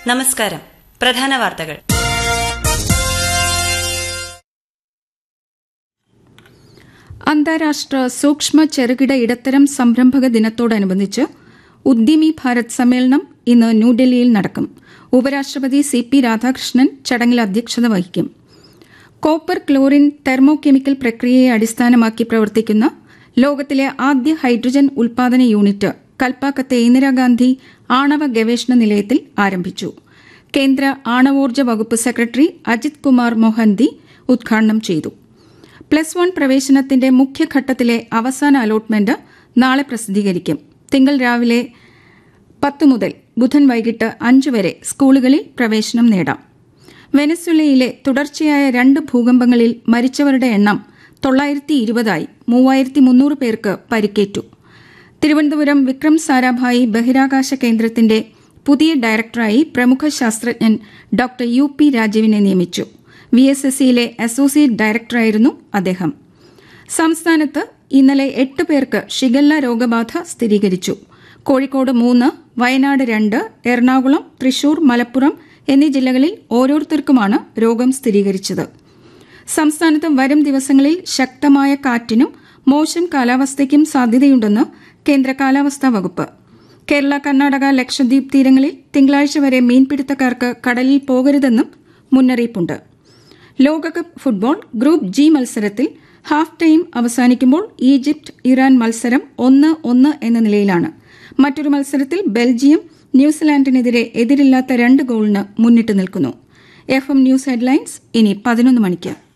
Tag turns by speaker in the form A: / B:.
A: നമസ്കാരം പ്രധാന വാർത്തകൾ
B: അന്താരാഷ്ട്ര സൂക്ഷ്മ ചെറുകിട ഇടത്തരം സംരംഭക ദിനത്തോടനുബന്ധിച്ച് ഉദ്യമി ഭാരത് സമ്മേളനം ഇന്ന് ന്യൂഡൽഹിയിൽ നടക്കും ഉപരാഷ്ട്രപതി സി പി രാധാകൃഷ്ണൻ ചടങ്ങിൽ അധ്യക്ഷത വഹിക്കും കോപ്പർ ക്ലോറിൻ തെർമോകെമിക്കൽ പ്രക്രിയയെ അടിസ്ഥാനമാക്കി പ്രവർത്തിക്കുന്ന ലോകത്തിലെ ആദ്യ ഹൈഡ്രജൻ ഉൽപാദന യൂണിറ്റ് കൽപ്പാക്കത്തെ ഇന്ദിരാഗാന്ധി ആണവ ഗവേഷണ നിലയത്തിൽ ആരംഭിച്ചു കേന്ദ്ര ആണവോർജ്ജ വകുപ്പ് സെക്രട്ടറി അജിത് കുമാർ മൊഹന്തി ഉദ്ഘാടനം ചെയ്തു പ്ലസ് വൺ പ്രവേശനത്തിന്റെ മുഖ്യഘട്ടത്തിലെ അവസാന അലോട്ട്മെന്റ് നാളെ പ്രസിദ്ധീകരിക്കും തിങ്കൾ രാവിലെ പത്ത് മുതൽ ബുധൻ വൈകിട്ട് അഞ്ച് വരെ സ്കൂളുകളിൽ പ്രവേശനം നേടാം വെനസ്വലയിലെ തുടർച്ചയായ രണ്ട് ഭൂകമ്പങ്ങളിൽ മരിച്ചവരുടെ എണ്ണം തൊള്ളായിരത്തി ഇരുപതായി മൂവായിരത്തി മുന്നൂറ് പേർക്ക് പരിക്കേറ്റു തിരുവനന്തപുരം വിക്രം സാരാഭായി ബഹിരാകാശ കേന്ദ്രത്തിന്റെ പുതിയ ഡയറക്ടറായി പ്രമുഖ ശാസ്ത്രജ്ഞൻ ഡോക്ടർ യു പി രാജീവിനെ നിയമിച്ചു വി എസ് എസ് സിയിലെ അസോസിയേറ്റ് ഡയറക്ടറായിരുന്നു അദ്ദേഹം സംസ്ഥാനത്ത് ഇന്നലെ എട്ട് പേർക്ക് ഷിഗല്ല രോഗബാധ സ്ഥിരീകരിച്ചു കോഴിക്കോട് മൂന്ന് വയനാട് രണ്ട് എറണാകുളം തൃശൂർ മലപ്പുറം എന്നീ ജില്ലകളിൽ ഓരോരുത്തർക്കുമാണ് രോഗം സ്ഥിരീകരിച്ചത് സംസ്ഥാനത്ത് വരും ദിവസങ്ങളിൽ ശക്തമായ കാറ്റിനും മോശം കാലാവസ്ഥയ്ക്കും സാധ്യതയുണ്ടെന്ന് കേന്ദ്ര കാലാവസ്ഥാ വകുപ്പ് കേരള കർണാടക ലക്ഷദ്വീപ് തീരങ്ങളിൽ തിങ്കളാഴ്ച വരെ മീൻപിടുത്തക്കാർക്ക് കടലിൽ പോകരുതെന്നും മുന്നറിയിപ്പുണ്ട് ലോകകപ്പ് ഫുട്ബോൾ ഗ്രൂപ്പ് ജി മത്സരത്തിൽ ഹാഫ് ടൈം അവസാനിക്കുമ്പോൾ ഈജിപ്ത് ഇറാൻ മത്സരം ഒന്ന് ഒന്ന് എന്ന നിലയിലാണ് മറ്റൊരു മത്സരത്തിൽ ബെൽജിയം ന്യൂസിലാൻഡിനെതിരെ എതിരില്ലാത്ത രണ്ട് ഗോളിന് മുന്നിട്ട് നിൽക്കുന്നു എഫ് എം ന്യൂസ് ഹെഡ്ലൈൻസ് ഇനി പതിനൊന്ന് മണിക്ക്